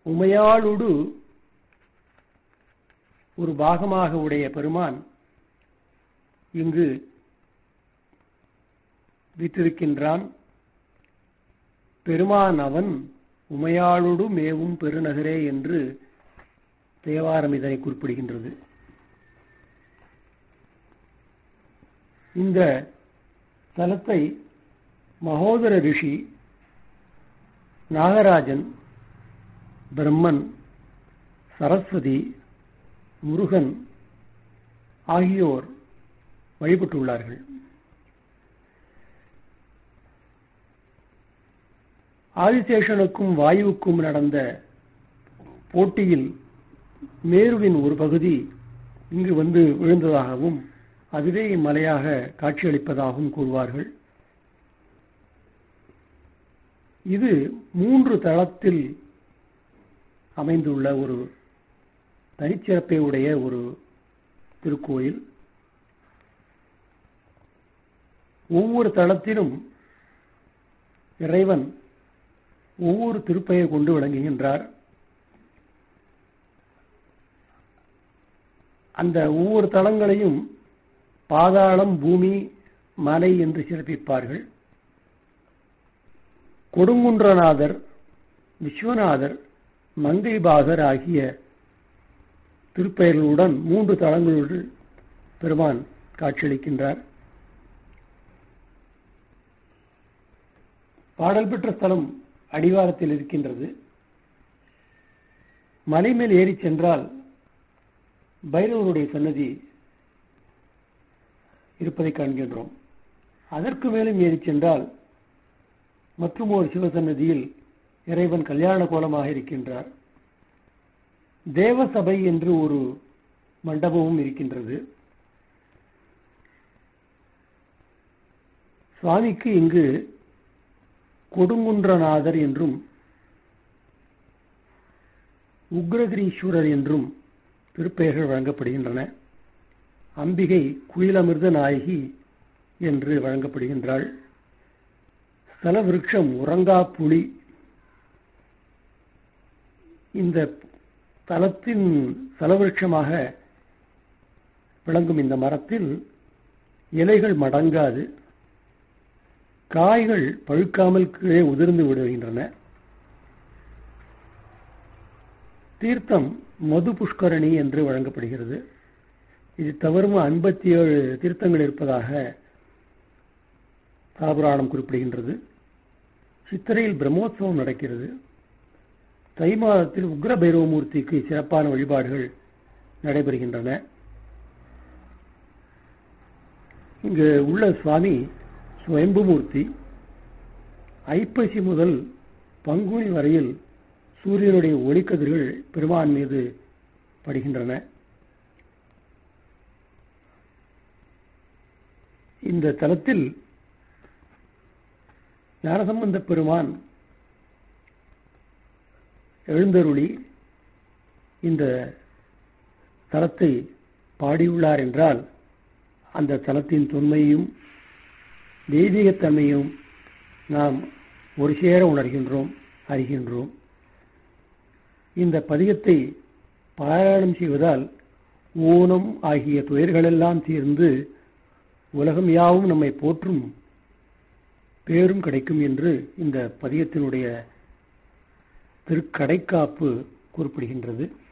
உமையாளுடு ஒரு பாகமாக உடைய பெருமான் இங்கு விற்றிருக்கின்றான் பெருமான் அவன் உமையாளுடு மேவும் பெருநகரே என்று தேவாரம் இதனை குறிப்பிடுகின்றது இந்த தலத்தை மகோதர ரிஷி நாகராஜன் பிரம்மன் சரஸ்வதி முருகன் ஆகியோர் வழிபட்டுள்ளார்கள் ஆதிசேஷனுக்கும் வாயுவுக்கும் நடந்த போட்டியில் மேருவின் ஒரு பகுதி இங்கு வந்து விழுந்ததாகவும் அதுவே இம்மலையாக காட்சியளிப்பதாகவும் கூறுவார்கள் இது மூன்று தளத்தில் அமைந்துள்ள ஒரு தனிச்சிறப்பை உடைய ஒரு திருக்கோயில் ஒவ்வொரு தளத்திலும் இறைவன் ஒவ்வொரு திருப்பெயர் கொண்டு விளங்குகின்றார் அந்த ஒவ்வொரு தளங்களையும் பாதாளம் பூமி மலை என்று சிறப்பிப்பார்கள் கொடுங்குன்றநாதர் விஸ்வநாதர் மங்கைபாகர் ஆகிய திருப்பெயர்களுடன் மூன்று தளங்களோடு பெருமான் காட்சியளிக்கின்றார் பாடல் பெற்ற ஸ்தலம் அடிவாரத்தில் இருக்கின்றது மலை மேல் ஏறி சென்றால் பைரவருடைய சன்னதி இருப்பதை காண்கின்றோம் அதற்கு மேலும் ஏறி சென்றால் மற்றும் ஒரு சிவசன்னதியில் இறைவன் கல்யாண கோலமாக இருக்கின்றார் தேவசபை என்று ஒரு மண்டபமும் இருக்கின்றது சுவாமிக்கு இங்கு கொடுங்குன்றநாதர் என்றும் உக்ரகிரீஸ்வரர் என்றும் திருப்பெயர்கள் வழங்கப்படுகின்றன அம்பிகை குயிலமிர்த நாயகி என்று வழங்கப்படுகின்றாள் ஸ்தல விருட்சம் உறங்கா புலி இந்த தலத்தின் ஸ்தலவிருட்சமாக விளங்கும் இந்த மரத்தில் இலைகள் மடங்காது காய்கள் பழுக்காமல் கீழே உதிர்ந்து விடுகின்றன தீர்த்தம் மது புஷ்கரணி என்று வழங்கப்படுகிறது இது தவறும் ஐம்பத்தி ஏழு தீர்த்தங்கள் இருப்பதாக தாபுராணம் குறிப்பிடுகின்றது சித்திரையில் பிரம்மோத்சவம் நடக்கிறது தை மாதத்தில் உக்ர பைரவமூர்த்திக்கு சிறப்பான வழிபாடுகள் நடைபெறுகின்றன இங்கு உள்ள சுவாமி சுயம்புமூர்த்தி ஐப்பசி முதல் பங்குனி வரையில் சூரியனுடைய ஒளிக்கதிர்கள் பெருமான் மீது படுகின்றன இந்த தலத்தில் ஞானசம்பந்த பெருமான் எழுந்தருளி இந்த தலத்தை பாடியுள்ளார் என்றால் அந்த தலத்தின் தொன்மையும் தெய்வீகத்தன்மையும் நாம் ஒரு சேர உணர்கின்றோம் அறிகின்றோம் இந்த பதிகத்தை பாராயணம் செய்வதால் ஊனம் ஆகிய துயர்களெல்லாம் தீர்ந்து உலகம் யாவும் நம்மை போற்றும் பேரும் கிடைக்கும் என்று இந்த பதிகத்தினுடைய திருக்கடைக்காப்பு குறிப்பிடுகின்றது